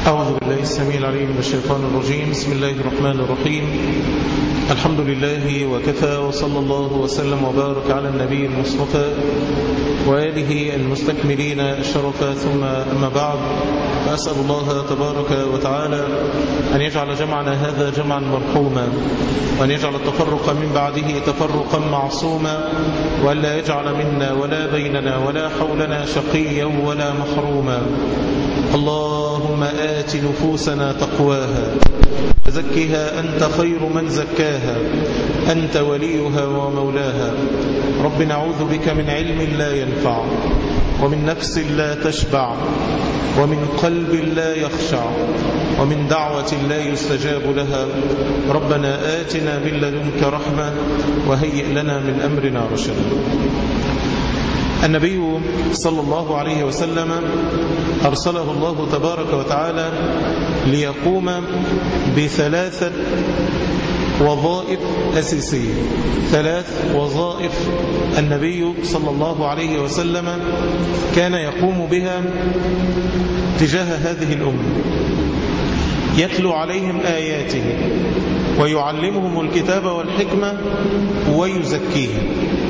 أعوذ بالله السميع العليم من الشيطان الرجيم بسم الله الرحمن الرحيم الحمد لله وكفى وصلى الله وسلم وبارك على النبي المصطفى وآله المستكملين الشرف ثم أما بعد فأسأل الله تبارك وتعالى أن يجعل جمعنا هذا جمعا مرحوما وأن يجعل التفرق من بعده تفرقا معصوما وأن لا يجعل منا ولا بيننا ولا حولنا شقيا ولا محروما اللهم آت نفوسنا تقواها زكها أنت خير من زكاها أنت وليها ومولاها رب نعوذ بك من علم لا ينفع ومن نفس لا تشبع ومن قلب لا يخشع ومن دعوة لا يستجاب لها ربنا آتنا من لدنك رحمة وهيئ لنا من أمرنا رشدا النبي صلى الله عليه وسلم أرسله الله تبارك وتعالى ليقوم بثلاثة وظائف أساسية ثلاث وظائف النبي صلى الله عليه وسلم كان يقوم بها تجاه هذه الأمة يتلو عليهم آياته ويعلمهم الكتاب والحكمة ويزكيهم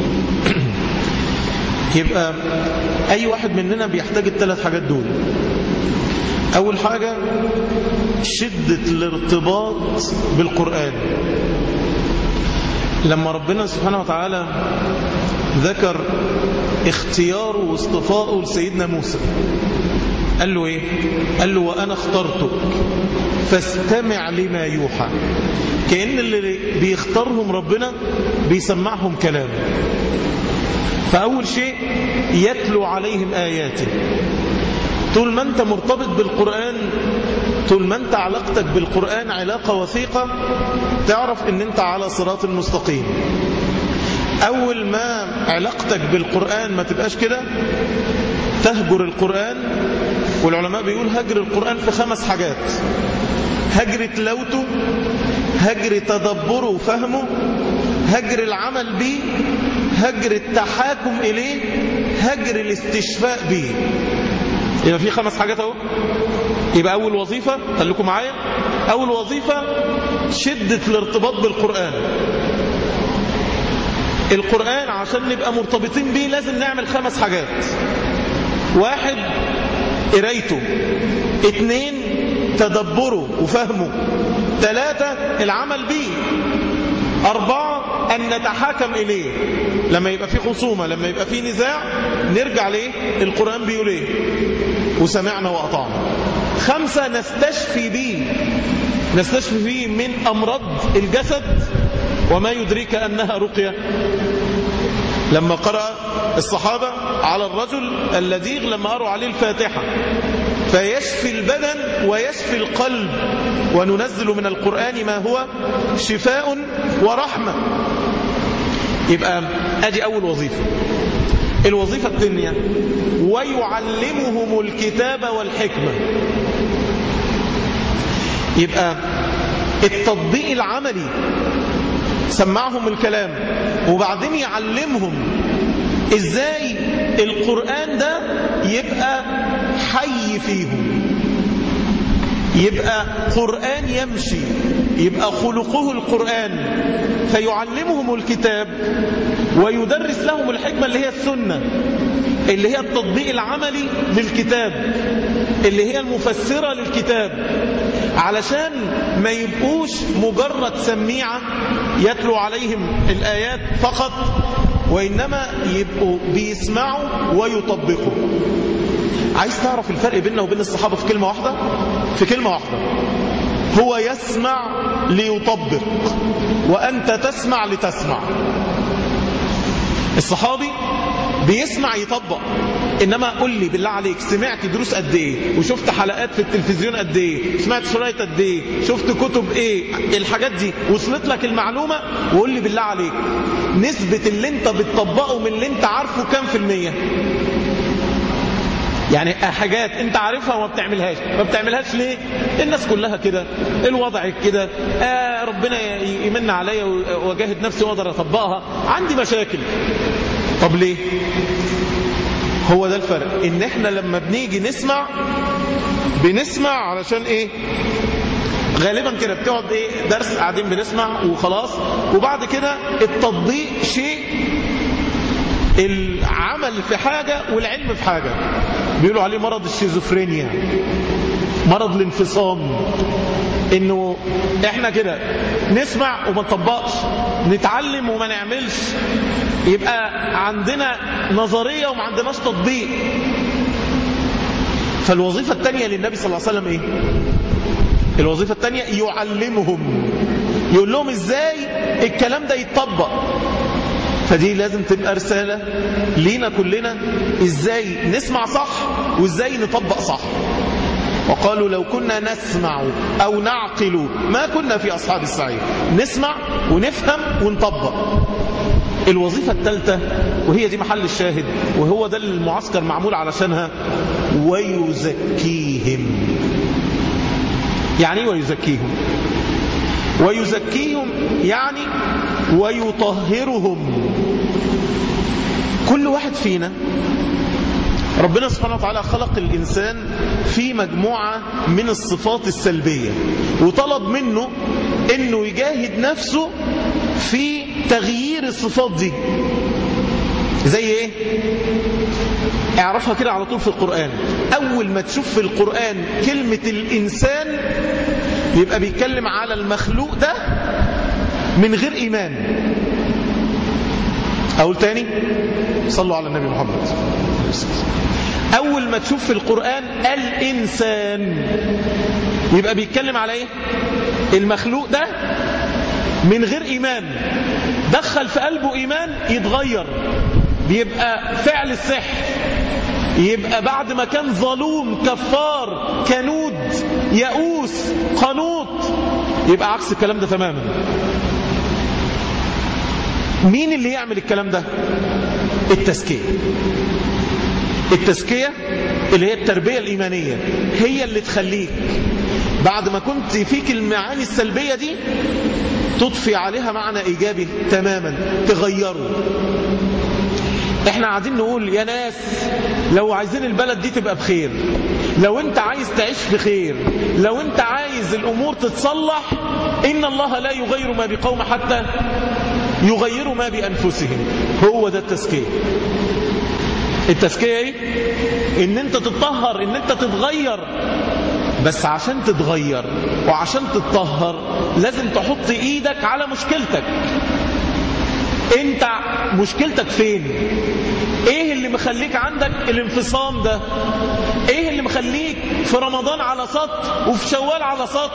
يبقى أي واحد مننا بيحتاج الثلاث حاجات دول أول حاجة شدة الارتباط بالقرآن لما ربنا سبحانه وتعالى ذكر اختياره واصطفاءه لسيدنا موسى قال له ايه قال له وانا اخترتك فاستمع لما يوحى كأن اللي بيختارهم ربنا بيسمعهم كلامه فأول شيء يتلو عليهم آياته طول ما أنت مرتبط بالقرآن طول ما أنت علاقتك بالقرآن علاقة وثيقة تعرف أن أنت على صراط المستقيم أول ما علاقتك بالقرآن ما تبقاش كده تهجر القرآن والعلماء بيقول هجر القرآن في خمس حاجات هجر تلاوته هجر تدبره وفهمه هجر العمل به هجر التحاكم إليه هجر الاستشفاء به يبقى في خمس حاجات اهو يبقى أول وظيفة خليكم معايا أول وظيفة شدة الارتباط بالقرآن القرآن عشان نبقى مرتبطين به لازم نعمل خمس حاجات واحد قرايته اتنين تدبره وفهمه ثلاثة العمل به أربعة أن نتحاكم إليه لما يبقى في خصومة لما يبقى في نزاع نرجع ليه القرآن بيقول ايه وسمعنا وأطعنا خمسة نستشفي به نستشفي به من أمراض الجسد وما يدريك أنها رقية لما قرأ الصحابة على الرجل اللذيغ لما قرأوا عليه الفاتحة فيشفي البدن ويشفي القلب وننزل من القرآن ما هو شفاء ورحمة يبقى ادي أول وظيفة الوظيفة الثانية ويعلمهم الكتاب والحكمة يبقى التطبيق العملي سمعهم الكلام وبعدين يعلمهم ازاي القرآن ده يبقى حي فيهم يبقى قرآن يمشي يبقى خلقه القرآن فيعلمهم الكتاب ويدرس لهم الحكمة اللي هي السنة اللي هي التطبيق العملي للكتاب اللي هي المفسرة للكتاب علشان ما يبقوش مجرد سميعة يتلو عليهم الآيات فقط وإنما يبقوا بيسمعوا ويطبقوا عايز تعرف الفرق بيننا وبين الصحابة في كلمة واحدة في كلمة واحدة هو يسمع ليطبق وأنت تسمع لتسمع الصحابي بيسمع يطبق انما قول لي بالله عليك سمعت دروس قد ايه وشفت حلقات في التلفزيون قد ايه سمعت شرايط قد ايه شفت كتب ايه الحاجات دي وصلت لك المعلومه وقول لي بالله عليك نسبه اللي انت بتطبقه من اللي انت عارفه كام في الميه يعني حاجات انت عارفها وما بتعملهاش ما بتعملهاش ليه الناس كلها كده الوضع كده آه ربنا يمن عليا واجاهد نفسي واقدر اطبقها عندي مشاكل طب ليه هو ده الفرق ان احنا لما بنيجي نسمع بنسمع علشان ايه غالبا كده بتقعد ايه درس قاعدين بنسمع وخلاص وبعد كده التطبيق شيء العمل في حاجة والعلم في حاجة بيقولوا عليه مرض الشيزوفرينيا مرض الانفصام انه احنا كده نسمع وما نطبقش نتعلم وما نعملش يبقى عندنا نظرية وما عندناش تطبيق فالوظيفة الثانية للنبي صلى الله عليه وسلم ايه الوظيفة الثانية يعلمهم يقول لهم ازاي الكلام ده يتطبق فدي لازم تبقى رسالة لينا كلنا ازاي نسمع صح وازاي نطبق صح وقالوا لو كنا نسمع أو نعقل ما كنا في أصحاب السعير نسمع ونفهم ونطبق الوظيفة الثالثة وهي دي محل الشاهد وهو ده المعسكر معمول علشانها ويزكيهم يعني ويزكيهم ويزكيهم يعني ويطهرهم كل واحد فينا ربنا سبحانه وتعالى خلق الإنسان في مجموعة من الصفات السلبية وطلب منه أنه يجاهد نفسه في تغيير الصفات دي زي ايه اعرفها كده على طول في القرآن أول ما تشوف في القرآن كلمة الإنسان يبقى بيتكلم على المخلوق ده من غير إيمان أقول تاني صلوا على النبي محمد أول ما تشوف في القرآن الإنسان يبقى بيتكلم على إيه المخلوق ده من غير إيمان دخل في قلبه إيمان يتغير بيبقى فعل السحر يبقى بعد ما كان ظلوم كفار كنود يئوس قنوط يبقى عكس الكلام ده تماما مين اللي يعمل الكلام ده التزكية التزكية اللي هي التربية الإيمانية هي اللي تخليك بعد ما كنت فيك المعاني السلبية دي تضفي عليها معنى إيجابي تماما تغيره احنا قاعدين نقول يا ناس لو عايزين البلد دي تبقى بخير لو انت عايز تعيش في خير لو انت عايز الامور تتصلح ان الله لا يغير ما بقوم حتى يغيروا ما بانفسهم هو ده التزكيه التزكيه ايه ان انت تتطهر ان انت تتغير بس عشان تتغير وعشان تتطهر لازم تحط ايدك على مشكلتك انت مشكلتك فين ايه اللي مخليك عندك الانفصام ده ايه اللي مخليك في رمضان على سط وفي شوال على سط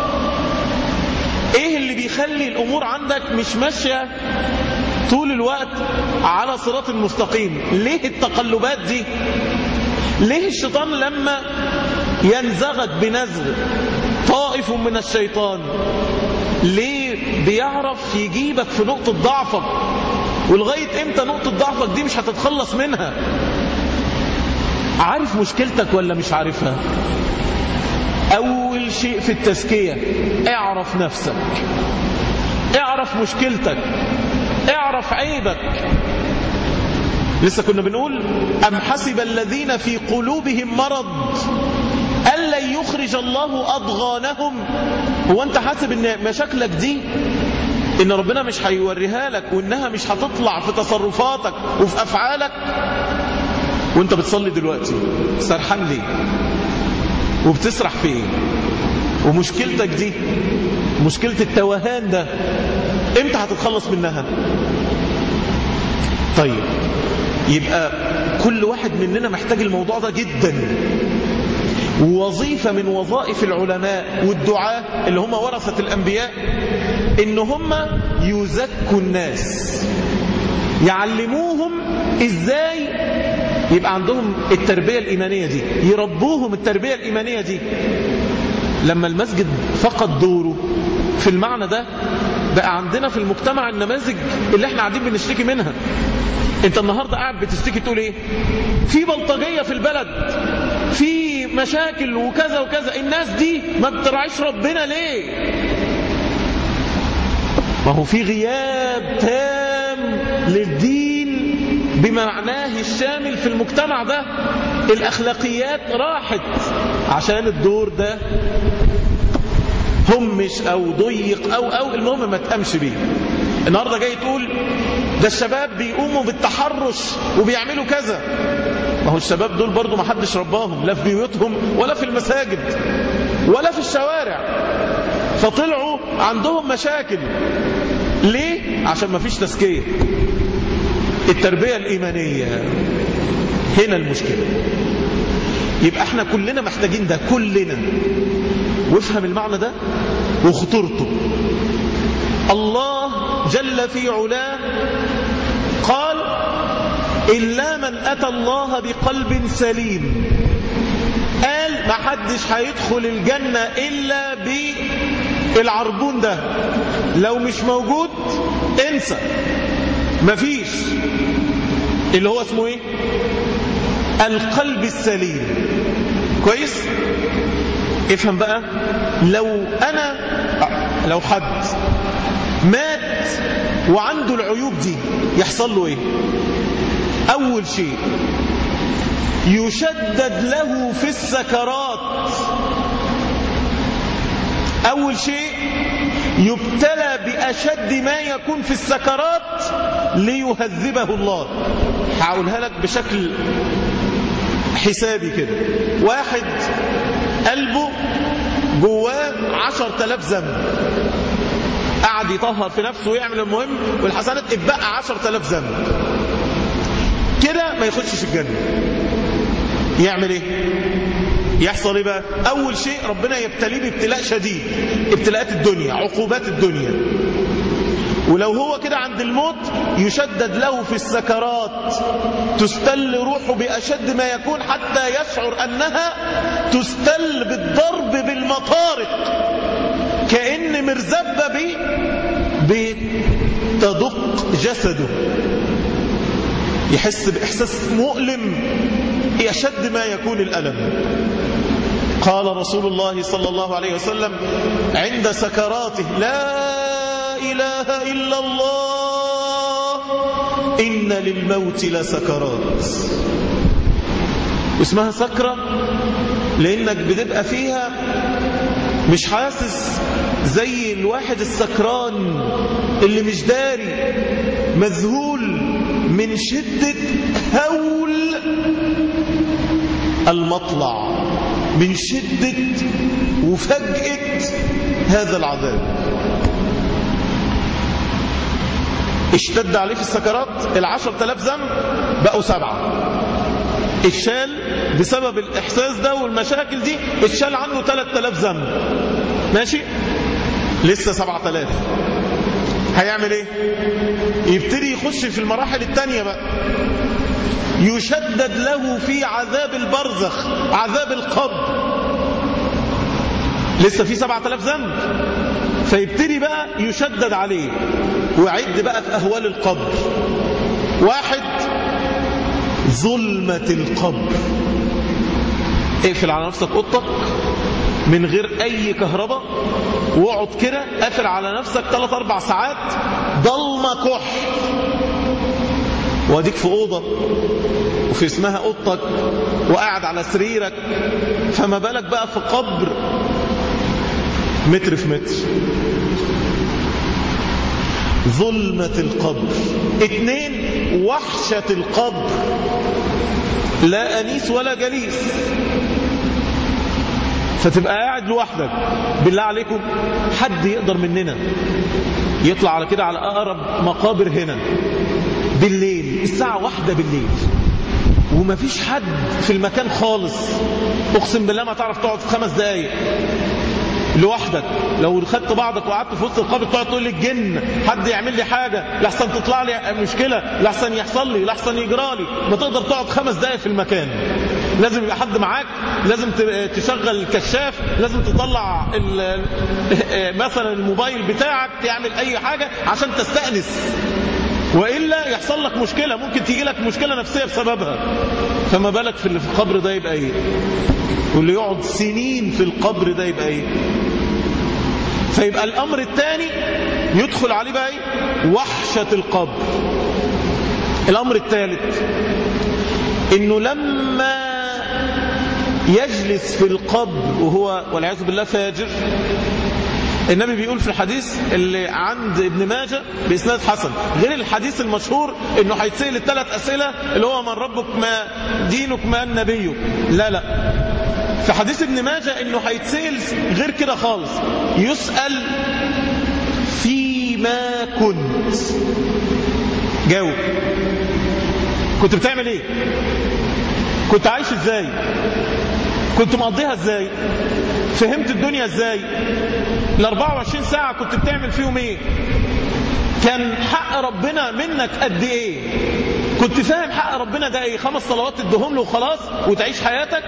ايه اللي بيخلي الامور عندك مش ماشيه طول الوقت على صراط المستقيم ليه التقلبات دي ليه الشيطان لما ينزغك بنزغ طائف من الشيطان ليه بيعرف يجيبك في نقطة ضعفك ولغاية امتى نقطة ضعفك دي مش هتتخلص منها عارف مشكلتك ولا مش عارفها اول شيء في التزكية اعرف نفسك اعرف مشكلتك اعرف عيبك لسه كنا بنقول أم حسب الذين في قلوبهم مرض ألا يخرج الله أضغانهم هو أنت حاسب أن مشاكلك دي إن ربنا مش هيوريها لك وإنها مش هتطلع في تصرفاتك وفي أفعالك وانت بتصلي دلوقتي سرحان ليه وبتسرح في ايه ومشكلتك دي مشكلة التوهان ده امتى هتتخلص منها طيب يبقى كل واحد مننا محتاج الموضوع ده جدا وظيفة من وظائف العلماء والدعاء اللي هم ورثة الأنبياء إن هم يزكوا الناس يعلموهم إزاي يبقى عندهم التربية الإيمانية دي يربوهم التربية الإيمانية دي لما المسجد فقد دوره في المعنى ده بقى عندنا في المجتمع النماذج اللي احنا قاعدين بنشتكي منها انت النهاردة قاعد بتشتكي تقول ايه في بلطجية في البلد في مشاكل وكذا وكذا الناس دي ما بترعيش ربنا ليه ما هو في غياب تام للدين بمعناه الشامل في المجتمع ده الأخلاقيات راحت عشان الدور ده همش أو ضيق أو أو المهم ما تقامش بيه النهاردة جاي تقول ده الشباب بيقوموا بالتحرش وبيعملوا كذا ما هو الشباب دول برضو ما حدش رباهم لا في بيوتهم ولا في المساجد ولا في الشوارع فطلعوا عندهم مشاكل ليه؟ عشان ما فيش تزكية التربية الإيمانية هنا المشكلة يبقى احنا كلنا محتاجين ده كلنا وافهم المعنى ده وخطورته الله جل في علاه قال إلا من أتى الله بقلب سليم قال ما حدش هيدخل الجنة إلا بالعربون ده لو مش موجود انسى مفيش اللي هو اسمه ايه القلب السليم كويس افهم بقى لو انا لو حد مات وعنده العيوب دي يحصل له ايه اول شيء يشدد له في السكرات اول شيء يبتلى باشد ما يكون في السكرات ليهذبه الله هقولها لك بشكل حسابي كده واحد قلبه جواه عشر تلاف ذنب قعد يطهر في نفسه ويعمل المهم والحسنات اتبقى عشر تلاف ذنب كده ما يخشش الجنة يعمل ايه يحصل ايه بقى اول شيء ربنا يبتليه بابتلاء شديد ابتلاءات الدنيا عقوبات الدنيا ولو هو كده عند الموت يشدد له في السكرات تستل روحه بأشد ما يكون حتى يشعر أنها تستل بالضرب بالمطارق كأن مرزبة بي بتدق جسده يحس بإحساس مؤلم يشد ما يكون الألم قال رسول الله صلى الله عليه وسلم عند سكراته لا إله إلا الله إن للموت لسكرات اسمها سكرة لأنك بتبقى فيها مش حاسس زي الواحد السكران اللي مش داري مذهول من شدة هول المطلع من شدة وفجأة هذا العذاب اشتد عليه في السكرات العشر تلاف ذنب بقوا سبعة اتشال بسبب الإحساس ده والمشاكل دي اتشال عنه ثلاث تلاف ذنب ماشي لسه سبعة تلاف هيعمل ايه يبتدي يخش في المراحل التانية بقى يشدد له في عذاب البرزخ عذاب القبر لسه في سبعة تلاف ذنب فيبتدي بقى يشدد عليه ويعد بقى في أهوال القبر واحد ظلمة القبر اقفل على نفسك اوضتك من غير اي كهرباء واقعد كده قافل على نفسك 3 4 ساعات ضلمه كح واديك في اوضه وفي اسمها اوضتك وقاعد على سريرك فما بالك بقى في قبر متر في متر ظلمة القبر اتنين وحشة القبر لا أنيس ولا جليس فتبقى قاعد لوحدك بالله عليكم حد يقدر مننا يطلع على كده على أقرب مقابر هنا بالليل الساعة واحدة بالليل ومفيش حد في المكان خالص اقسم بالله ما تعرف تقعد في خمس دقايق لوحدك لو خدت بعضك وقعدت في وسط القبر تقعد تقول لي الجن حد يعمل لي حاجه لحسن تطلع لي مشكله لحسن يحصل لي لحسن يجرى لي ما تقدر تقعد خمس دقايق في المكان لازم يبقى حد معاك لازم تشغل الكشاف لازم تطلع مثلا الموبايل بتاعك تعمل اي حاجه عشان تستانس والا يحصل لك مشكله ممكن تيجي لك مشكله نفسيه بسببها فما بالك في اللي في القبر ده يبقى ايه واللي يقعد سنين في القبر ده يبقى ايه فيبقى الامر الثاني يدخل عليه بقى ايه وحشه القبر الامر الثالث انه لما يجلس في القبر وهو والعياذ بالله فاجر النبي بيقول في الحديث اللي عند ابن ماجه بإسناد حسن غير الحديث المشهور انه هيتسأل الثلاث أسئلة اللي هو من ربك ما دينك ما نبيك لا لا في حديث ابن ماجه انه هيتسأل غير كده خالص يسأل فيما كنت جاوب كنت بتعمل ايه كنت عايش ازاي كنت مقضيها ازاي فهمت الدنيا ازاي ال 24 ساعة كنت بتعمل فيهم ايه كان حق ربنا منك قد ايه كنت فاهم حق ربنا ده ايه خمس صلوات تديهم له وخلاص وتعيش حياتك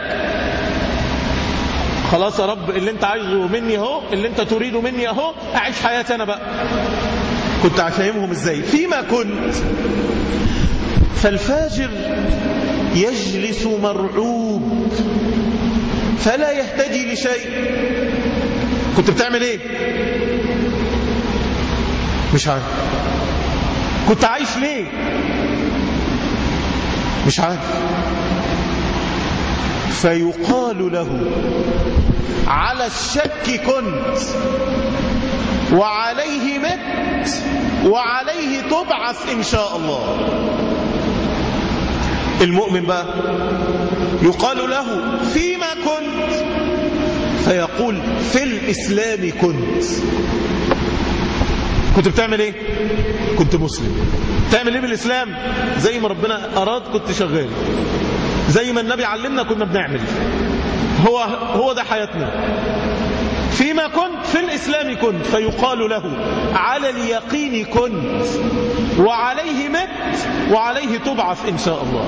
خلاص يا رب اللي انت عايزه مني اهو اللي انت تريده مني اهو اعيش حياتي انا بقى كنت فاهمهم ازاي فيما كنت فالفاجر يجلس مرعوب فلا يهتدي لشيء كنت بتعمل ايه مش عارف كنت عايش ليه مش عارف فيقال له على الشك كنت وعليه مت وعليه تبعث إن شاء الله المؤمن بقى يقال له فيما كنت فيقول في الإسلام كنت كنت بتعمل ايه كنت مسلم تعمل ايه بالإسلام زي ما ربنا أراد كنت شغال زي ما النبي علمنا كنا بنعمل هو هو ده حياتنا فيما كنت في الإسلام كنت فيقال له على اليقين كنت وعليه مت وعليه تبعث إن شاء الله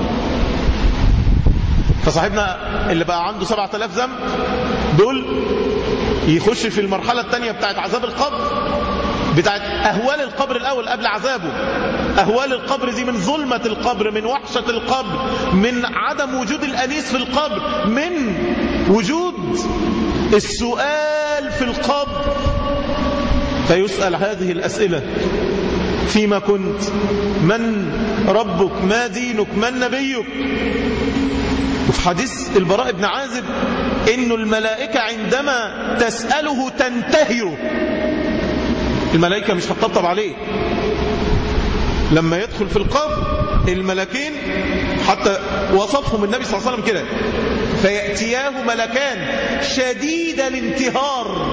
فصاحبنا اللي بقى عنده سبعة آلاف ذنب دول يخش في المرحلة الثانية بتاعت عذاب القبر بتاعت أهوال القبر الأول قبل عذابه أهوال القبر دي من ظلمة القبر من وحشة القبر من عدم وجود الأنيس في القبر من وجود السؤال في القبر فيسأل هذه الأسئلة فيما كنت من ربك ما دينك من نبيك وفي حديث البراء بن عازب إنه الملائكة عندما تسأله تنتهره الملائكة مش هتطبطب عليه لما يدخل في القبر الملكين حتى وصفهم النبي صلى الله عليه وسلم كده فيأتياه ملكان شديد الانتهار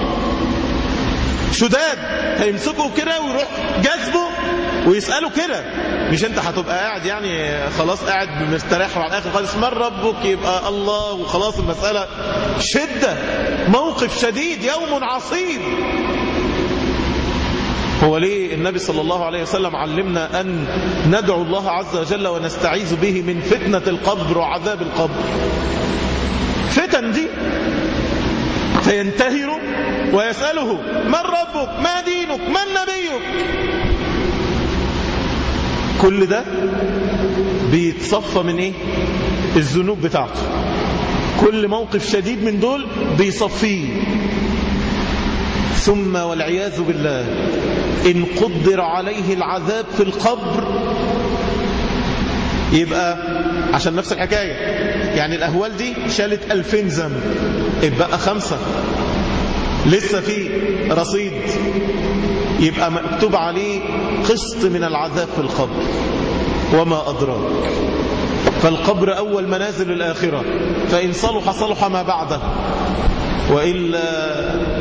شداد هيمسكوا كده ويروح جذبه ويسأله كده مش انت هتبقى قاعد يعني خلاص قاعد مستريح على الاخر خالص من ربك يبقى الله وخلاص المسألة شدة موقف شديد يوم عصيب هو ليه النبي صلى الله عليه وسلم علمنا أن ندعو الله عز وجل ونستعيذ به من فتنة القبر وعذاب القبر فتن دي فينتهر ويسأله من ربك ما دينك من نبيك كل ده بيتصفى من ايه الذنوب بتاعته كل موقف شديد من دول بيصفيه ثم والعياذ بالله إن قدر عليه العذاب في القبر يبقى عشان نفس الحكاية يعني الأهوال دي شالت ألفين ذنب يبقى خمسة لسه في رصيد يبقى مكتوب عليه قسط من العذاب في القبر وما أدراك فالقبر أول منازل الآخرة فإن صلح صلح ما بعده وإلا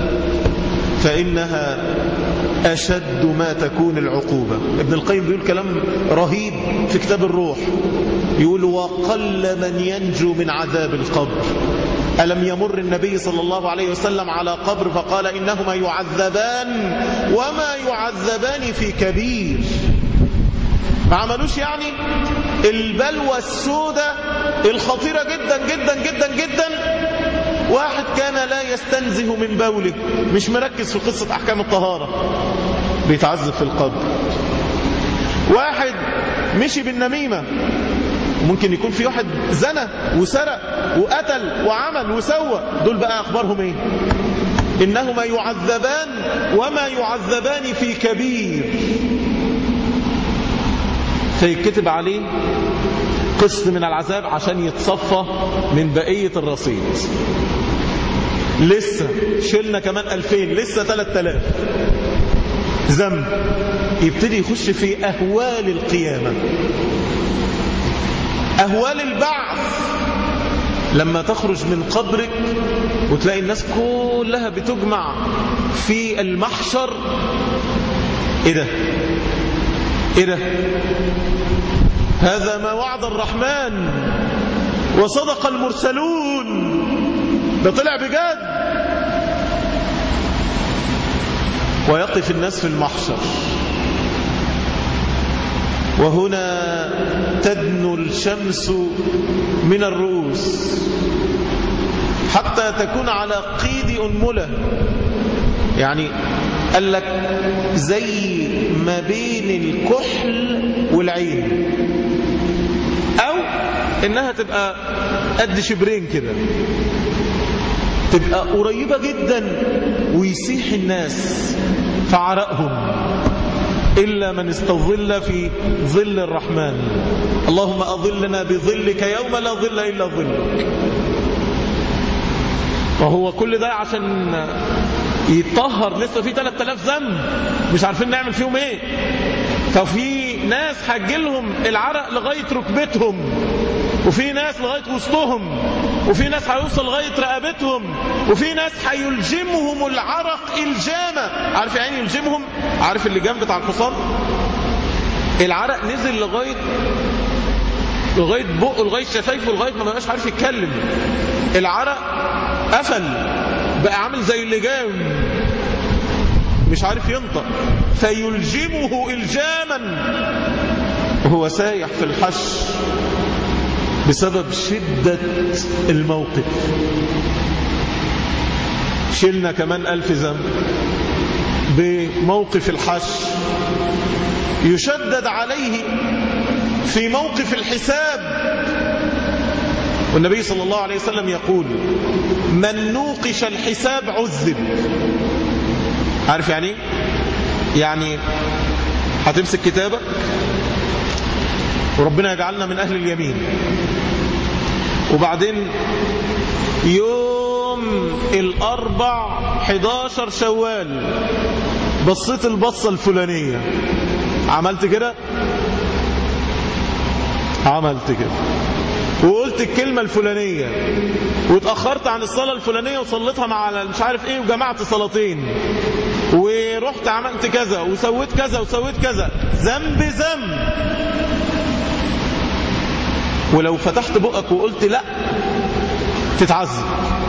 فإنها أشد ما تكون العقوبة ابن القيم بيقول كلام رهيب في كتاب الروح يقول وقل من ينجو من عذاب القبر ألم يمر النبي صلى الله عليه وسلم على قبر فقال إنهما يعذبان وما يعذبان في كبير ما عملوش يعني البلوى السوداء الخطيرة جدا جدا جدا جدا واحد كان لا يستنزه من بوله مش مركز في قصة أحكام الطهارة بيتعذب في القبر واحد مشي بالنميمة ممكن يكون في واحد زنى وسرق وقتل وعمل وسوى دول بقى أخبارهم ايه إنهما يعذبان وما يعذبان في كبير فيكتب عليه قسط من العذاب عشان يتصفى من بقية الرصيد لسه شلنا كمان ألفين لسه ثلاث آلاف ذنب يبتدي يخش في أهوال القيامة أهوال البعث لما تخرج من قبرك وتلاقي الناس كلها بتجمع في المحشر ايه ده ايه ده هذا ما وعد الرحمن وصدق المرسلون ده طلع بجد ويقف الناس في المحشر وهنا تدنو الشمس من الرؤوس حتى تكون على قيد أنملة يعني قال لك زي ما بين الكحل والعين أو إنها تبقى قد شبرين كده تبقى قريبة جدا ويسيح الناس في عرقهم إلا من استظل في ظل الرحمن اللهم أظلنا بظلك يوم لا ظل إلا ظلك وهو كل ده عشان يتطهر لسه في 3000 ذنب مش عارفين نعمل فيهم ايه ففي ناس هجلهم العرق لغاية ركبتهم وفي ناس لغاية وسطهم وفي ناس هيوصل لغاية رقبتهم وفي ناس هيلجمهم العرق الجامة عارف يعني يلجمهم عارف اللي جنب بتاع الحصان العرق نزل لغاية لغاية بقه لغاية شفايفه لغاية ما بقاش عارف يتكلم العرق قفل بقى عامل زي اللجام مش عارف ينطق فيلجمه الجاما وهو سايح في الحش بسبب شدة الموقف شلنا كمان ألف ذنب بموقف الحش يشدد عليه في موقف الحساب والنبي صلى الله عليه وسلم يقول من نوقش الحساب عذب عارف يعني يعني هتمسك كتابك وربنا يجعلنا من أهل اليمين وبعدين يوم الأربع 11 شوال بصيت البصة الفلانية عملت كده عملت كده وقلت الكلمة الفلانية واتأخرت عن الصلاة الفلانية وصليتها مع مش عارف ايه وجمعت صلاتين ورحت عملت كذا وسويت كذا وسويت كذا ذنب ذنب ولو فتحت بقك وقلت لا تتعذب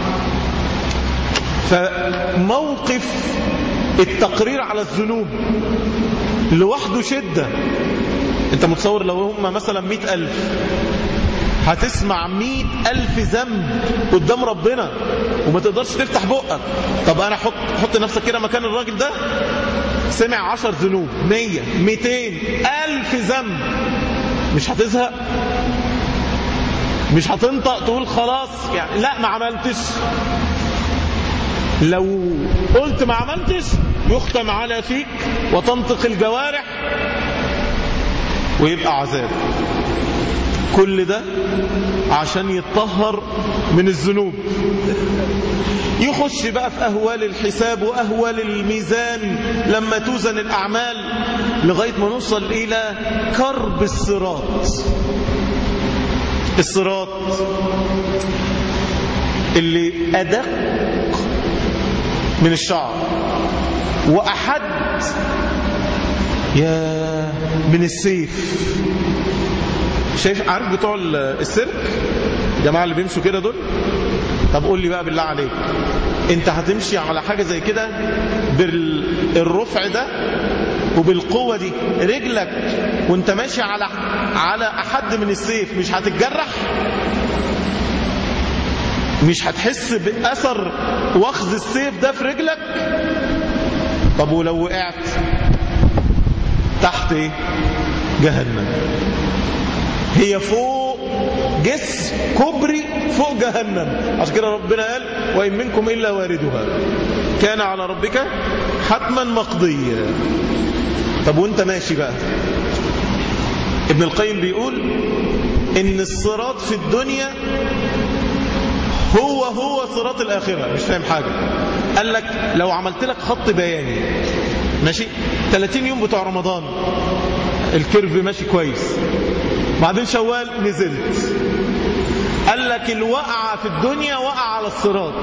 فموقف التقرير على الذنوب لوحده شدة انت متصور لو هم مثلا مئة ألف هتسمع مئة ألف ذنب قدام ربنا وما تقدرش تفتح بقك طب أنا حط, حط نفسك كده مكان الراجل ده سمع عشر ذنوب مية ميتين ألف ذنب مش هتزهق مش هتنطق تقول خلاص يعني لا ما عملتش لو قلت ما عملتش يختم على فيك وتنطق الجوارح ويبقى عذاب كل ده عشان يتطهر من الذنوب يخش بقى في أهوال الحساب وأهوال الميزان لما توزن الأعمال لغاية ما نوصل إلى كرب الصراط الصراط اللي أدق من الشعر وأحد يا من السيف شايف عارف بتوع السيرك الجماعة اللي بيمشوا كده دول طب قول لي بقى بالله عليك انت هتمشي على حاجة زي كده بالرفع ده وبالقوة دي رجلك وانت ماشي على على أحد من السيف مش هتتجرح مش هتحس بأثر واخذ السيف ده في رجلك طب ولو وقعت تحت ايه جهنم هي فوق جسر كبري فوق جهنم عشان كده ربنا قال وإن منكم إلا واردها كان على ربك حتما مقضيا طب وانت ماشي بقى ابن القيم بيقول ان الصراط في الدنيا هو هو صراط الآخرة مش فاهم حاجة قال لك لو عملت لك خط بياني ماشي 30 يوم بتوع رمضان الكيرف ماشي كويس بعدين شوال نزلت قال لك الوقعة في الدنيا وقع على الصراط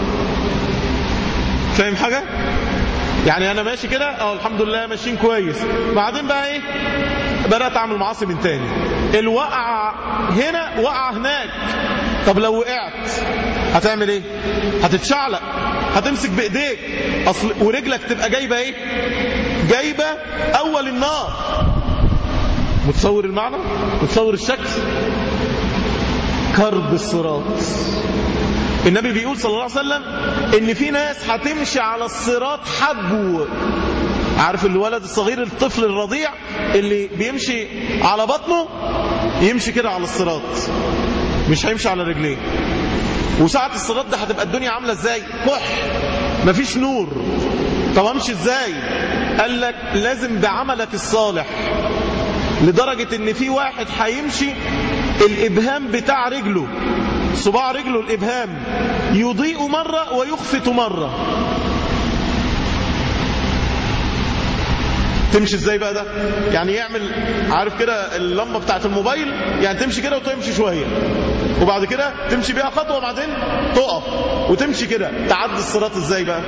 فاهم حاجة يعني انا ماشي كده اه الحمد لله ماشيين كويس بعدين بقى ايه بدات اعمل معاصي من تاني الوقعه هنا وقعه هناك طب لو وقعت هتعمل ايه هتتشعلق هتمسك بايديك اصل ورجلك تبقى جايبه ايه جايبه اول النار متصور المعنى متصور الشكل كرب الصراط النبي بيقول صلى الله عليه وسلم ان في ناس هتمشي على الصراط حبو عارف الولد الصغير الطفل الرضيع اللي بيمشي على بطنه يمشي كده على الصراط مش هيمشي على رجليه وساعة الصراط ده هتبقى الدنيا عاملة ازاي كح مفيش نور طب امشي ازاي قال لك لازم بعملك الصالح لدرجة ان في واحد هيمشي الابهام بتاع رجله صباع رجله الابهام يضيء مرة ويخفت مرة تمشي ازاي بقى ده يعني يعمل عارف كده اللمبة بتاعت الموبايل يعني تمشي كده وتمشي شوية وبعد كده تمشي بيها خطوة وبعدين تقف وتمشي كده تعدي الصراط ازاي بقى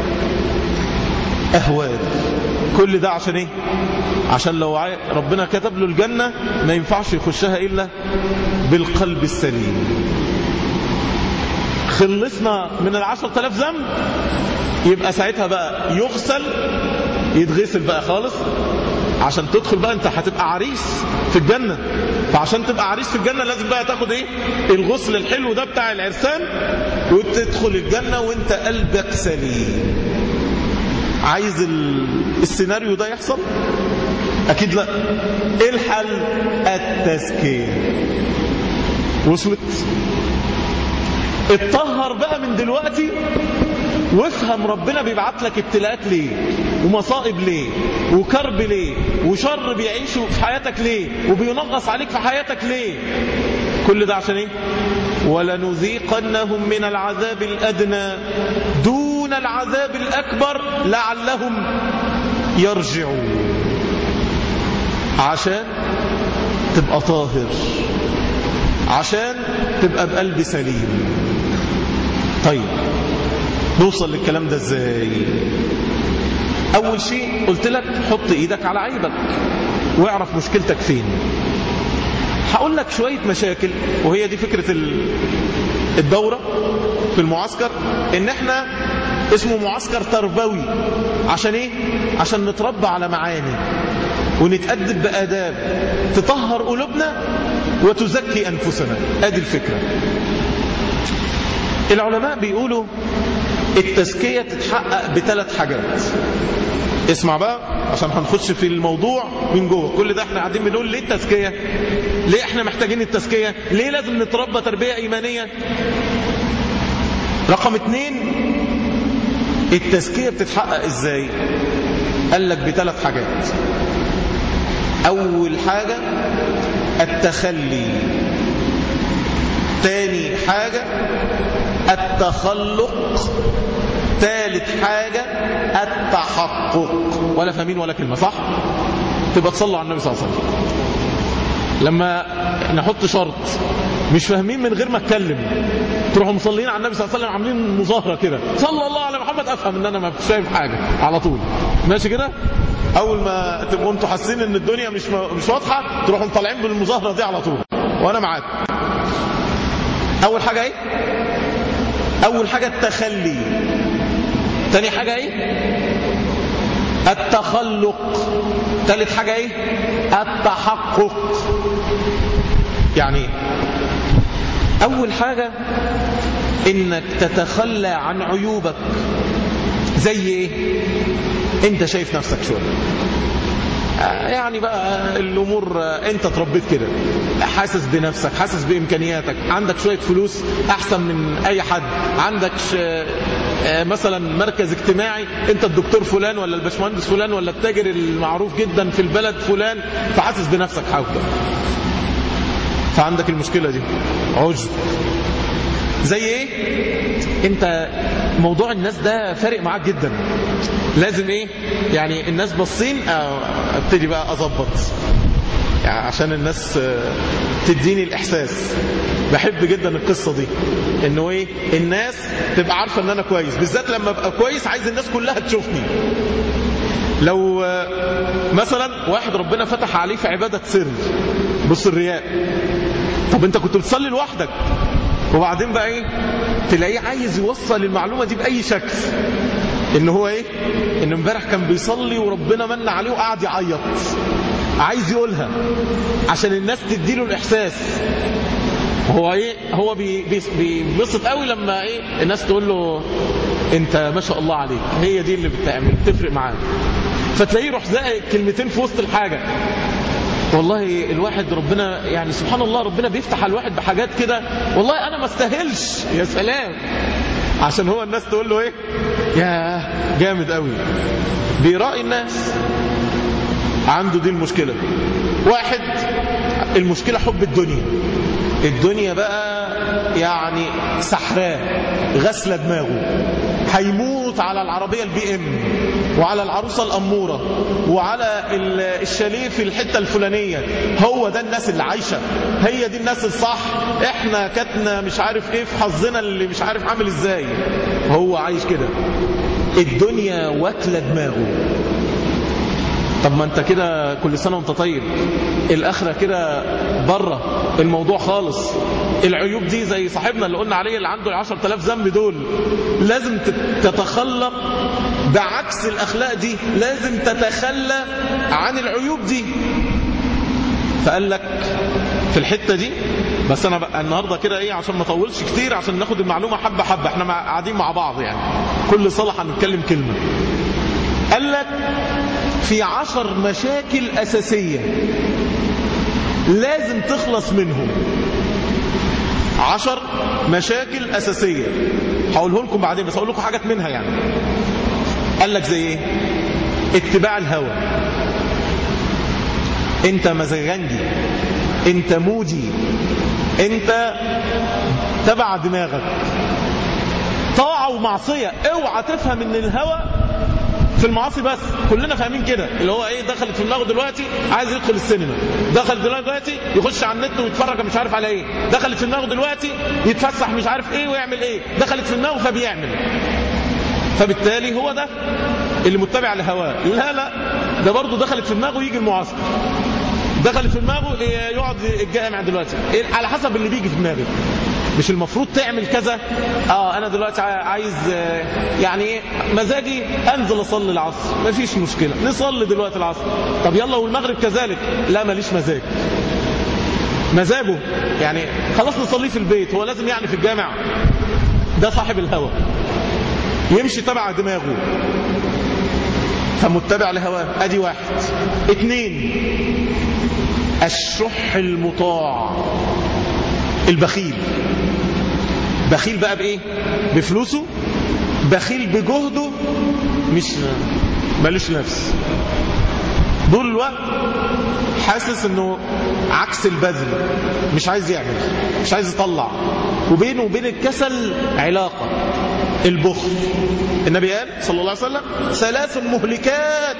اهوال كل ده عشان ايه عشان لو ربنا كتب له الجنة ما ينفعش يخشها الا بالقلب السليم خلصنا من العشر تلاف ذنب يبقى ساعتها بقى يغسل يتغسل بقى خالص عشان تدخل بقى انت هتبقى عريس في الجنة فعشان تبقى عريس في الجنة لازم بقى تاخد ايه الغسل الحلو ده بتاع العرسان وتدخل الجنة وانت قلبك سليم عايز السيناريو ده يحصل اكيد لا ايه الحل التزكيه وصلت اتطهر بقى من دلوقتي وافهم ربنا بيبعت لك ابتلاءات ليه ومصائب ليه وكرب ليه وشر بيعيشه في حياتك ليه وبينغص عليك في حياتك ليه كل ده عشان ايه ولنذيقنهم من العذاب الادنى دون العذاب الاكبر لعلهم يرجعون عشان تبقى طاهر عشان تبقى بقلب سليم طيب نوصل للكلام ده ازاي اول شيء قلت لك حط ايدك على عيبك واعرف مشكلتك فين هقول لك شوية مشاكل وهي دي فكرة الدورة في المعسكر ان احنا اسمه معسكر تربوي عشان ايه عشان نتربى على معاني ونتأدب بآداب تطهر قلوبنا وتزكي أنفسنا ادي الفكرة العلماء بيقولوا التزكية تتحقق بثلاث حاجات اسمع بقى عشان هنخش في الموضوع من جوه كل ده احنا قاعدين بنقول ليه التزكية ليه احنا محتاجين التزكية ليه لازم نتربى تربية ايمانية رقم اتنين التزكية بتتحقق ازاي قال لك بثلاث حاجات اول حاجة التخلي تاني حاجة التخلق ثالث حاجة التحقق ولا فاهمين ولا كلمة صح تبقى تصلوا على النبي صلى الله عليه وسلم لما نحط شرط مش فاهمين من غير ما اتكلم تروحوا مصلين على النبي صلى الله عليه وسلم عاملين مظاهرة كده صلى الله على محمد افهم ان انا ما فاهم حاجة على طول ماشي كده اول ما تبقوا انتوا حاسين ان الدنيا مش مش واضحة تروحوا طالعين بالمظاهرة دي على طول وانا معاك اول حاجة ايه اول حاجة التخلي تاني حاجة ايه التخلق ثالث حاجة ايه التحقق يعني اول حاجة انك تتخلى عن عيوبك زي ايه انت شايف نفسك شوية يعني بقى الامور انت اتربيت كده حاسس بنفسك حاسس بامكانياتك عندك شويه فلوس احسن من اي حد عندك مثلا مركز اجتماعي انت الدكتور فلان ولا الباشمهندس فلان ولا التاجر المعروف جدا في البلد فلان فحاسس بنفسك حاجه فعندك المشكلة دي عجب زي ايه انت موضوع الناس ده فارق معاك جدا لازم ايه يعني الناس باصين آه، ابتدي بقى اظبط يعني عشان الناس آه، تديني الاحساس بحب جدا القصة دي انه ايه الناس تبقى عارفة ان انا كويس بالذات لما ابقى كويس عايز الناس كلها تشوفني لو آه، مثلا واحد ربنا فتح عليه في عبادة سر بص الرياء طب انت كنت بتصلي لوحدك وبعدين بقى ايه تلاقيه عايز يوصل المعلومة دي بأي شكل ان هو ايه ان امبارح كان بيصلي وربنا من عليه وقعد يعيط عايز يقولها عشان الناس تديله الاحساس هو ايه هو بي- بي- بيبسط قوي لما ايه الناس تقول له انت ما شاء الله عليك هي دي اللي بتعمل بتفرق معاه فتلاقيه يروح زائق كلمتين في وسط الحاجه والله الواحد ربنا يعني سبحان الله ربنا بيفتح على الواحد بحاجات كده والله انا ما استاهلش يا سلام عشان هو الناس تقول له ايه يا جامد قوي بيراعي الناس عنده دي المشكلة واحد المشكلة حب الدنيا الدنيا بقى يعني سحراه غسلة دماغه هيموت على العربية البي ام وعلى العروسة الأمورة وعلى ال- الشاليه في الحتة الفلانية هو ده الناس اللي عايشة هي دي الناس الصح احنا كاتنا مش عارف ايه في حظنا اللي مش عارف عامل ازاي هو عايش كده الدنيا واكلة دماغه طب ما انت كده كل سنة وانت طيب الاخرة كده بره الموضوع خالص العيوب دي زي صاحبنا اللي قلنا عليه اللي عنده العشر تلاف ذنب دول لازم تت- تتخلق بعكس الاخلاق دي لازم تتخلى عن العيوب دي فقال لك في الحتة دي بس انا بقى النهارده كده ايه عشان ما اطولش كتير عشان ناخد المعلومه حبه حبه احنا مع- قاعدين مع بعض يعني كل صلاه هنتكلم كلمه قال لك في عشر مشاكل أساسية لازم تخلص منهم عشر مشاكل أساسية هقوله لكم بعدين بس أقول لكم حاجات منها يعني قال لك زي ايه اتباع الهوى انت مزاجنجي انت مودي انت تبع دماغك طاعة ومعصية اوعى تفهم ان الهوى في المعاصي بس كلنا فاهمين كده اللي هو ايه دخلت في دماغه دلوقتي عايز يدخل السينما دخل دلوقتي يخش على النت ويتفرج مش عارف على ايه دخلت في دماغه دلوقتي يتفسح مش عارف ايه ويعمل ايه دخلت في دماغه فبيعمل فبالتالي هو ده اللي متبع لهواه لا لا ده برضه دخلت في دماغه يجي المعسكر دخلت في دماغه إيه، يقعد الجامع دلوقتي إيه، على حسب اللي بيجي في دماغك مش المفروض تعمل كذا اه انا دلوقتي عا- عايز آه، يعني ايه مزاجي انزل اصلي العصر مفيش مشكله نصلي دلوقتي العصر طب يلا والمغرب كذلك لا ماليش مزاج مزاجه يعني خلاص نصليه في البيت هو لازم يعني في الجامع ده صاحب الهوى يمشي تبع دماغه فمتبع لهواه ادي واحد اتنين الشح المطاع البخيل بخيل بقى بايه بفلوسه بخيل بجهده مش مالوش نفس طول الوقت حاسس انه عكس البذل مش عايز يعمل مش عايز يطلع وبينه وبين الكسل علاقة البخل النبي قال صلى الله عليه وسلم ثلاث مهلكات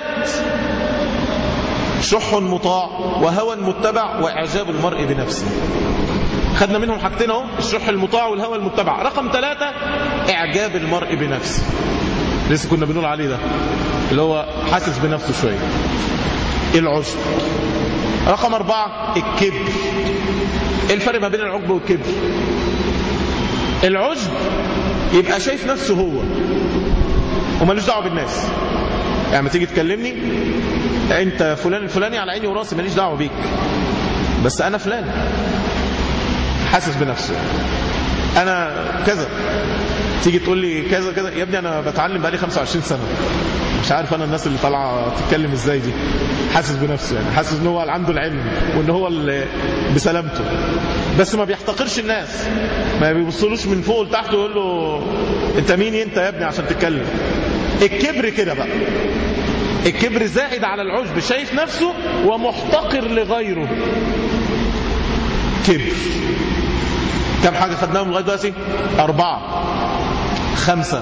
شح مطاع وهوى متبع واعجاب المرء بنفسه خدنا منهم حاجتين اهو الشح المطاع والهوى المتبع رقم ثلاثة اعجاب المرء بنفسه لسه كنا بنقول عليه ده اللي هو حاسس بنفسه شوية العجب رقم أربعة الكبر ايه الفرق ما بين العجب والكبر العجب يبقى شايف نفسه هو ومالوش دعوه بالناس يعني ما تيجي تكلمني انت فلان الفلاني على عيني وراسي ماليش دعوه بيك بس انا فلان حاسس بنفسه انا كذا تيجي تقول لي كذا كذا يا ابني انا بتعلم بقالي 25 سنه مش عارف انا الناس اللي طالعه تتكلم ازاي دي حاسس بنفسه يعني حاسس ان هو عنده العلم وان هو اللي بسلامته بس ما بيحتقرش الناس ما بيبصلوش من فوق لتحت ويقول له انت مين انت يا ابني عشان تتكلم الكبر كده بقى الكبر زائد على العجب شايف نفسه ومحتقر لغيره كبر كم حاجة خدناهم لغاية دلوقتي أربعة خمسة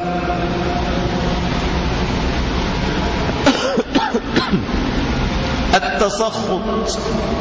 التسخط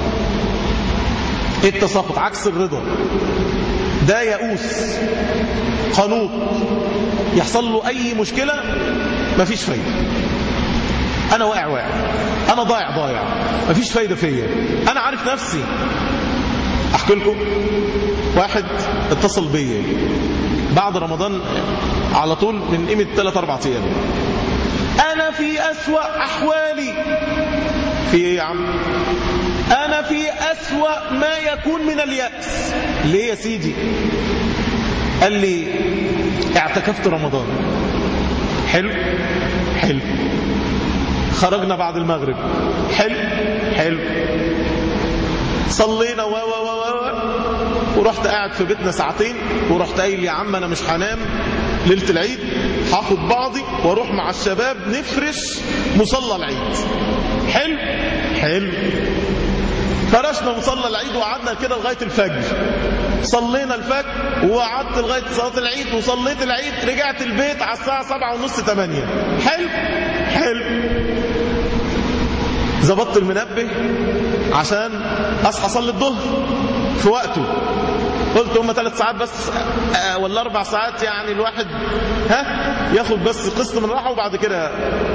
التسخط عكس الرضا ده يئوس قنوط يحصل له أي مشكلة مفيش فايدة أنا واقع واقع أنا ضايع ضايع مفيش فايدة فيا أنا عارف نفسي أحكي لكم واحد اتصل بيا بعد رمضان على طول من قيمة 3 4 أيام أنا في أسوأ أحوالي في إيه يا عم أنا في أسوأ ما يكون من اليأس ليه يا سيدي قال لي اعتكفت رمضان حلو حلو خرجنا بعد المغرب حلو حلو صلينا و و و و ورحت قاعد في بيتنا ساعتين ورحت قايل يا عم انا مش هنام ليله العيد هاخد بعضي واروح مع الشباب نفرش مصلى العيد حلو حلو فرشنا مصلى العيد وقعدنا كده لغايه الفجر صلينا الفجر وقعدت لغايه صلاه العيد وصليت العيد رجعت البيت على الساعه سبعة ونص 8 حلو حلو ظبطت المنبه عشان اصحى اصلي الظهر في وقته قلت هم ثلاث ساعات بس آه ولا اربع ساعات يعني الواحد ها ياخد بس قسط من راحه وبعد كده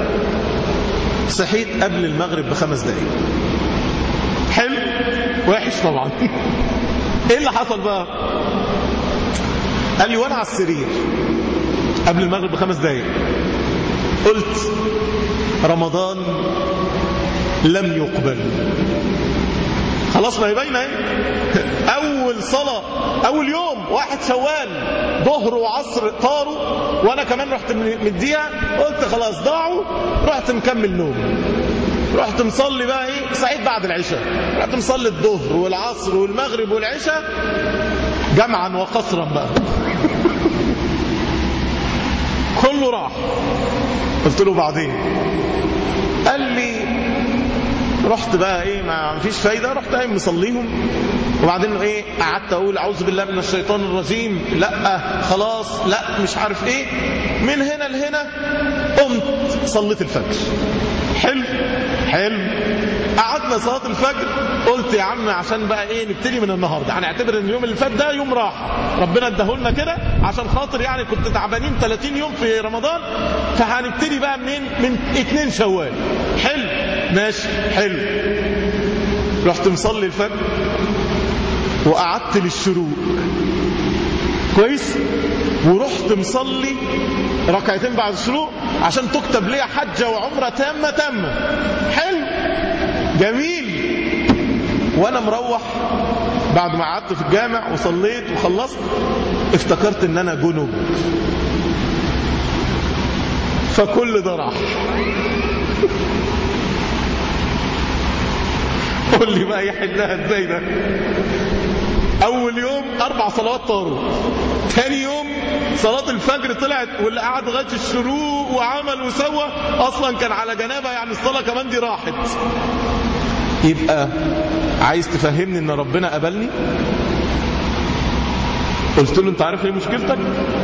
صحيت قبل المغرب بخمس دقايق حلو وحش طبعا ايه اللي حصل بقى قال لي وانا على السرير قبل المغرب بخمس دقايق قلت رمضان لم يقبل خلاص ما هي باينه اول صلاه اول يوم واحد شوال ظهر وعصر طاروا وانا كمان رحت مديها قلت خلاص ضاعوا رحت مكمل نوم رحت مصلي بقى ايه سعيد بعد العشاء رحت مصلي الظهر والعصر والمغرب والعشاء جمعا وقصرا بقى كله راح قلت له بعدين قال لي رحت بقى ايه ما فيش فايده رحت قايم مصليهم وبعدين ايه قعدت اقول اعوذ بالله من الشيطان الرجيم لا خلاص لا مش عارف ايه من هنا لهنا قمت صليت الفجر حلو حلو قعدنا صلاه الفجر قلت يا عم عشان بقى ايه نبتدي من النهارده هنعتبر ان اليوم اللي فات ده يوم راحه ربنا اداهولنا كده عشان خاطر يعني كنت تعبانين 30 يوم في رمضان فهنبتدي بقى منين من 2 شوال حلو ماشي حلو رحت مصلي الفجر وقعدت للشروق كويس ورحت مصلي ركعتين بعد الشروق عشان تكتب لي حجة وعمرة تامة تامة حلو جميل وانا مروح بعد ما قعدت في الجامع وصليت وخلصت افتكرت ان انا جنب فكل ده راح قول لي بقى يحلها ازاي ده اول يوم اربع صلوات طاروا تاني يوم صلاة الفجر طلعت واللي قعد لغاية الشروق وعمل وسوى اصلا كان على جنابه يعني الصلاة كمان دي راحت يبقى عايز تفهمني ان ربنا قبلني قلت له انت عارف ايه مشكلتك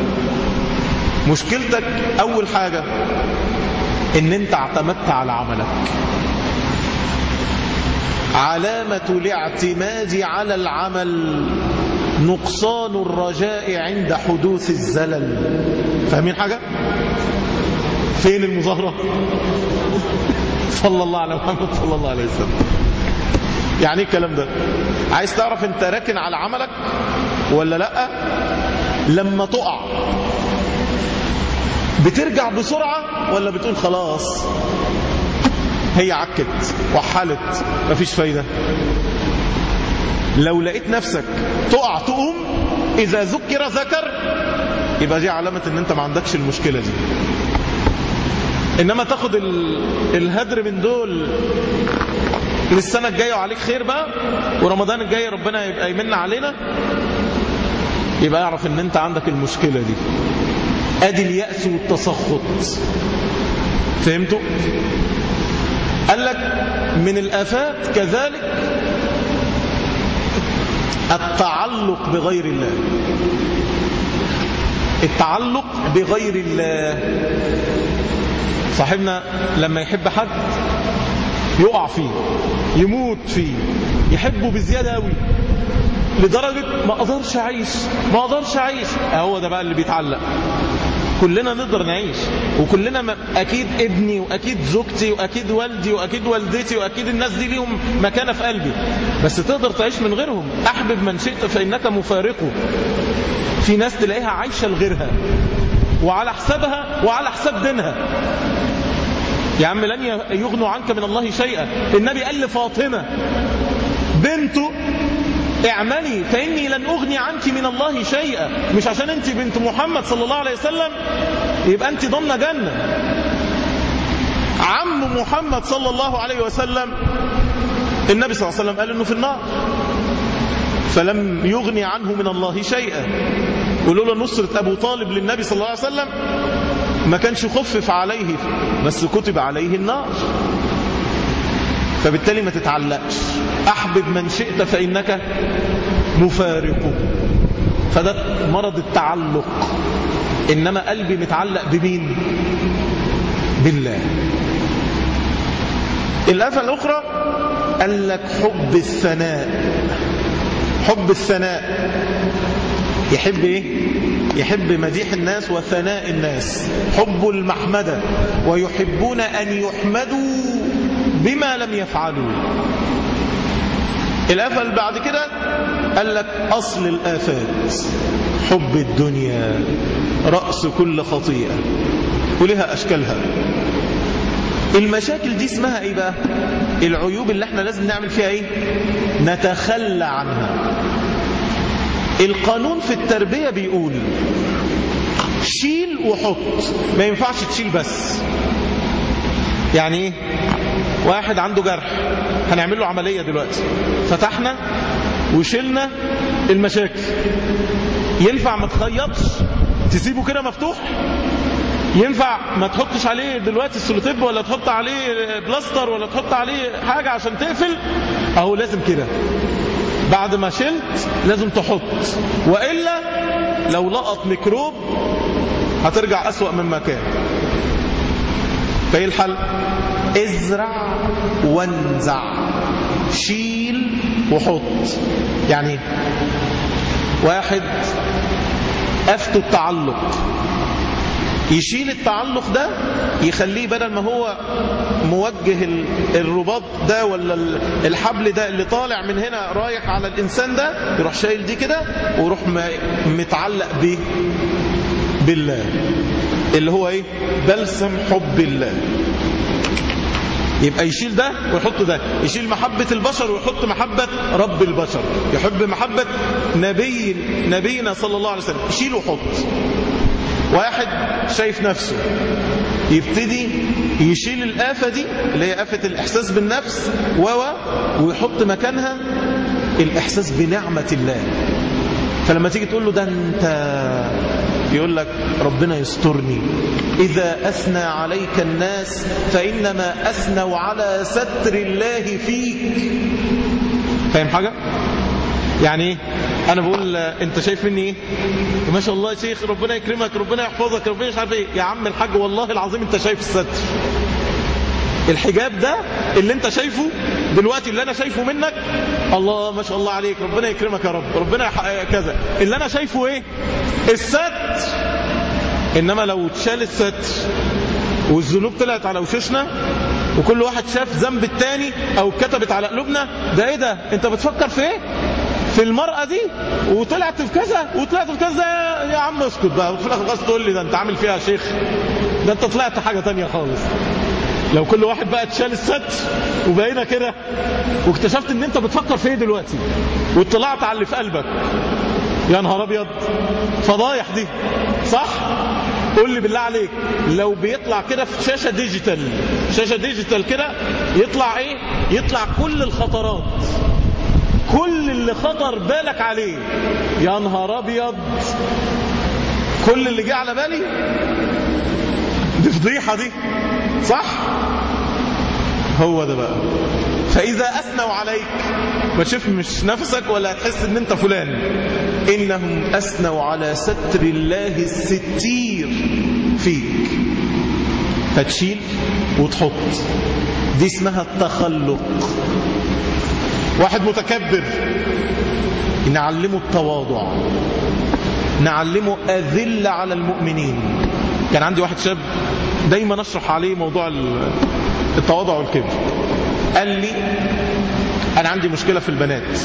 مشكلتك اول حاجة ان انت اعتمدت على عملك علامة الاعتماد على العمل نقصان الرجاء عند حدوث الزلل فاهمين حاجة فين المظاهرة صلى الله على محمد صلى الله عليه وسلم يعني ايه الكلام ده عايز تعرف انت راكن على عملك ولا لا لما تقع بترجع بسرعة ولا بتقول خلاص هي عكت وحلت مفيش فايدة لو لقيت نفسك تقع تقوم إذا ذكر ذكر يبقى دي علامة ان انت ما عندكش المشكلة دي انما تاخد ال... الهدر من دول للسنة الجاية وعليك خير بقى ورمضان الجاي ربنا يبقى يمن علينا يبقى اعرف ان انت عندك المشكلة دي ادي اليأس والتسخط فهمتوا قال لك من الآفات كذلك التعلق بغير الله التعلق بغير الله صاحبنا لما يحب حد يقع فيه يموت فيه يحبه بزيادة قوي لدرجة ما أقدرش أعيش ما أقدرش أعيش هو ده بقى اللي بيتعلق كلنا نقدر نعيش وكلنا م... أكيد ابني وأكيد زوجتي وأكيد والدي وأكيد والدتي وأكيد الناس دي ليهم مكانة في قلبي بس تقدر تعيش من غيرهم أحبب من شئت فإنك مفارقه في ناس تلاقيها عايشة لغيرها وعلى حسابها وعلى حساب دينها يا عم لن يغنوا عنك من الله شيئا النبي قال لفاطمة بنته اعملي فإني لن أغني عنك من الله شيئا مش عشان أنت بنت محمد صلى الله عليه وسلم يبقى أنت ضمن جنة عم محمد صلى الله عليه وسلم النبي صلى الله عليه وسلم قال أنه في النار فلم يغني عنه من الله شيئا ولولا نصرة أبو طالب للنبي صلى الله عليه وسلم ما كانش خفف عليه بس كتب عليه النار فبالتالي ما تتعلقش أحبب من شئت فإنك مفارقه فده مرض التعلق إنما قلبي متعلق بمين بالله الآفة الأخرى قال لك حب الثناء حب الثناء يحب ايه يحب مديح الناس وثناء الناس حب المحمدة ويحبون أن يحمدوا بما لم يفعلوا الآفة اللي بعد كده قال لك أصل الآفات حب الدنيا رأس كل خطيئة ولها أشكالها المشاكل دي اسمها ايه بقى العيوب اللي احنا لازم نعمل فيها ايه نتخلى عنها القانون في التربية بيقول شيل وحط ما ينفعش تشيل بس يعني ايه واحد عنده جرح هنعمل له عملية دلوقتي فتحنا وشلنا المشاكل ينفع ما تخيطش تسيبه كده مفتوح ينفع ما تحطش عليه دلوقتي السولوتيب ولا تحط عليه بلاستر ولا تحط عليه حاجة عشان تقفل اهو لازم كده بعد ما شلت لازم تحط وإلا لو لقط ميكروب هترجع أسوأ مما كان فايه الحل ازرع وانزع شيل وحط يعني واحد أفتوا التعلق يشيل التعلق ده يخليه بدل ما هو موجه الرباط ده ولا الحبل ده اللي طالع من هنا رايح على الإنسان ده يروح شايل دي كده ويروح متعلق به بالله اللي هو ايه بلسم حب الله يبقى يشيل ده ويحط ده يشيل محبة البشر ويحط محبة رب البشر يحب محبة نبي نبينا صلى الله عليه وسلم يشيل ويحط واحد شايف نفسه يبتدي يشيل الآفة دي اللي هي آفة الإحساس بالنفس و ويحط مكانها الإحساس بنعمة الله فلما تيجي تقول له ده أنت يقول لك ربنا يسترني إذا أثنى عليك الناس فإنما أثنوا على ستر الله فيك فاهم حاجة؟ يعني ايه انا بقول انت شايف مني ايه ما شاء الله يا شيخ ربنا يكرمك ربنا يحفظك ربنا مش عارف ايه يا عم الحاج والله العظيم انت شايف الستر الحجاب ده اللي انت شايفه دلوقتي اللي انا شايفه منك الله ما شاء الله عليك ربنا يكرمك يا رب ربنا كذا اللي انا شايفه ايه الستر انما لو اتشال الستر والذنوب طلعت على وشوشنا وكل واحد شاف ذنب التاني او اتكتبت على قلوبنا ده ايه ده انت بتفكر في ايه في المرأة دي وطلعت في كذا وطلعت في كذا يا عم اسكت بقى وفي الاخر خلاص تقول لي ده انت عامل فيها شيخ ده انت طلعت حاجة تانية خالص لو كل واحد بقى اتشال الستر وبقينا كده واكتشفت ان انت بتفكر في ايه دلوقتي واطلعت على اللي في قلبك يا نهار ابيض فضايح دي صح قول لي بالله عليك لو بيطلع كده في شاشة ديجيتال شاشة ديجيتال كده يطلع ايه يطلع كل الخطرات كل اللي خطر بالك عليه يا نهار ابيض كل اللي جه على بالي دي فضيحه دي صح هو ده بقى فإذا أثنوا عليك ما تشوف مش نفسك ولا تحس ان انت فلان إنهم أثنوا على ستر الله الستير فيك فتشيل وتحط دي اسمها التخلق واحد متكبر نعلمه التواضع نعلمه أذل على المؤمنين كان عندي واحد شاب دايما أشرح عليه موضوع التواضع والكبر قال لي أنا عندي مشكلة في البنات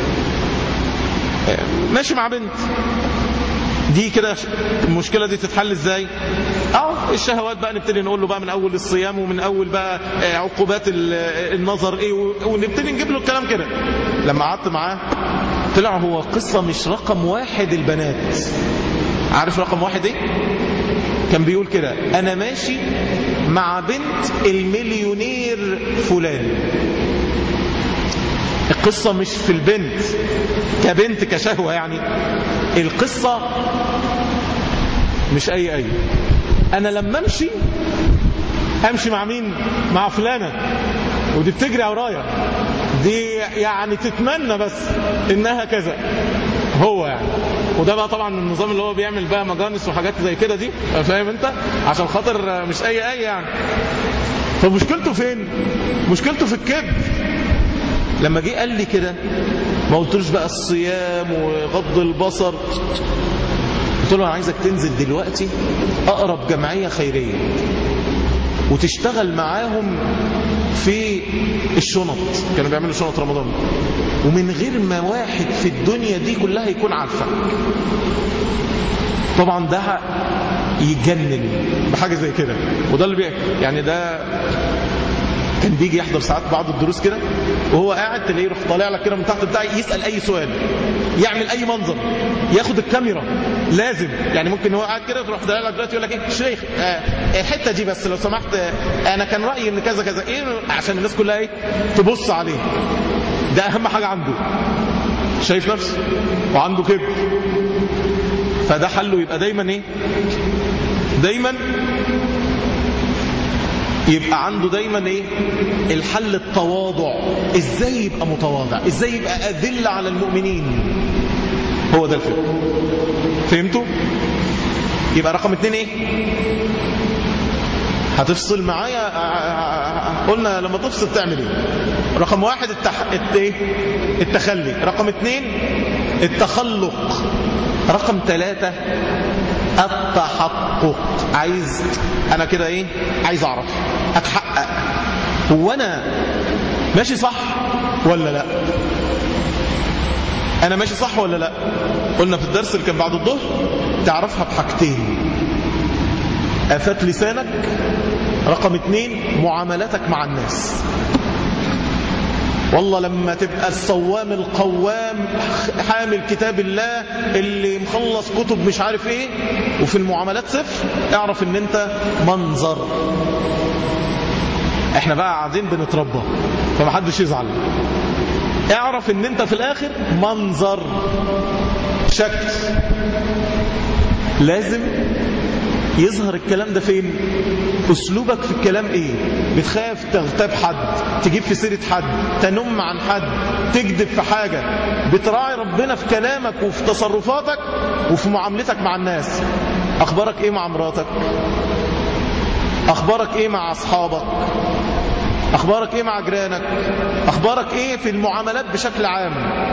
ماشي مع بنت دي كده المشكلة دي تتحل ازاي اه الشهوات بقى نبتدي نقول له بقى من اول الصيام ومن اول بقى عقوبات النظر ايه ونبتدي نجيب له الكلام كده لما قعدت معاه طلع هو قصة مش رقم واحد البنات عارف رقم واحد ايه كان بيقول كده انا ماشي مع بنت المليونير فلان القصة مش في البنت كبنت كشهوة يعني القصة مش اي اي انا لما امشي امشي مع مين مع فلانة ودي بتجري ورايا دي يعني تتمنى بس انها كذا هو يعني وده بقى طبعا النظام اللي هو بيعمل بقى مجانس وحاجات زي كده دي فاهم انت عشان خاطر مش اي اي يعني فمشكلته فين مشكلته في الكبر لما جه قال لي كده ما قلتلوش بقى الصيام وغض البصر قلت له انا عايزك تنزل دلوقتي اقرب جمعيه خيريه وتشتغل معاهم في الشنط كانوا بيعملوا شنط رمضان ومن غير ما واحد في الدنيا دي كلها يكون عارفك طبعا ده يجنن بحاجة زي كده وده اللي بي... يعني ده كان بيجي يحضر ساعات بعض الدروس كده وهو قاعد تلاقيه يروح طالع لك كده من تحت بتاعي يسأل أي سؤال يعمل أي منظر ياخد الكاميرا لازم يعني ممكن هو قاعد كده تروح طالع لك دلوقتي يقول لك ايه شيخ آه الحته دي بس لو سمحت آه انا كان رايي ان كذا كذا ايه عشان الناس كلها ايه تبص عليه ده اهم حاجه عنده شايف نفسه وعنده كبر فده حله يبقى دايما ايه دايما يبقى عنده دايما ايه الحل التواضع ازاي يبقى متواضع ازاي يبقى اذل على المؤمنين هو ده الفكر فهمتوا يبقى رقم اتنين ايه هتفصل معايا قلنا لما تفصل تعمل ايه رقم واحد التح... الت... ايه؟ التخلي رقم اتنين التخلق رقم ثلاثة التحقق عايز انا كده ايه عايز اعرف اتحقق هو انا ماشي صح ولا لا انا ماشي صح ولا لا قلنا في الدرس اللي كان بعد الظهر تعرفها بحاجتين افات لسانك رقم اتنين معاملتك مع الناس والله لما تبقى الصوام القوام حامل كتاب الله اللي مخلص كتب مش عارف ايه وفي المعاملات صفر اعرف ان انت منظر احنا بقى قاعدين بنتربى فمحدش يزعل اعرف ان انت في الاخر منظر شكل لازم يظهر الكلام ده فين اسلوبك في الكلام ايه بتخاف تغتاب حد تجيب في سيرة حد تنم عن حد تكذب في حاجة بتراعي ربنا في كلامك وفي تصرفاتك وفي معاملتك مع الناس اخبارك ايه مع مراتك اخبارك ايه مع اصحابك اخبارك ايه مع جيرانك اخبارك ايه في المعاملات بشكل عام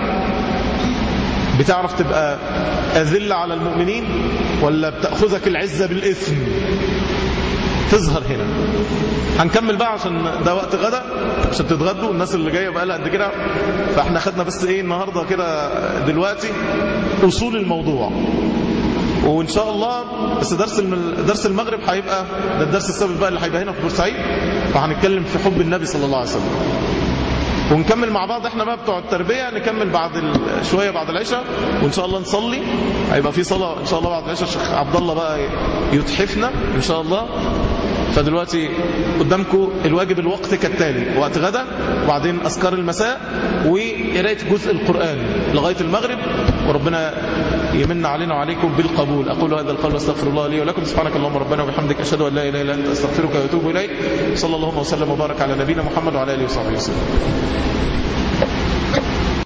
بتعرف تبقى أذل على المؤمنين ولا بتأخذك العزة بالإثم تظهر هنا هنكمل بقى عشان ده وقت غدا عشان تتغدوا الناس اللي جايه بقى لها قد كده فاحنا خدنا بس ايه النهارده كده دلوقتي اصول الموضوع وان شاء الله بس درس درس المغرب هيبقى ده الدرس السابق بقى اللي هيبقى هنا في بورسعيد فهنتكلم في حب النبي صلى الله عليه وسلم ونكمل مع بعض احنا بقى بتوع التربية نكمل بعد شوية بعد العشاء وان شاء الله نصلي هيبقى في صلاة ان شاء الله بعد العشاء الشيخ عبد الله بقى يتحفنا ان شاء الله فدلوقتي قدامكم الواجب الوقت كالتالي وقت غدا وبعدين أذكار المساء وقراية جزء القرآن لغاية المغرب وربنا يمن علينا وعليكم بالقبول أقول هذا القول واستغفر الله لي ولكم سبحانك اللهم ربنا وبحمدك أشهد أن لا إله إلا أنت أستغفرك وأتوب إليك صلى الله وسلم وبارك على نبينا محمد وعلى آله وصحبه وسلم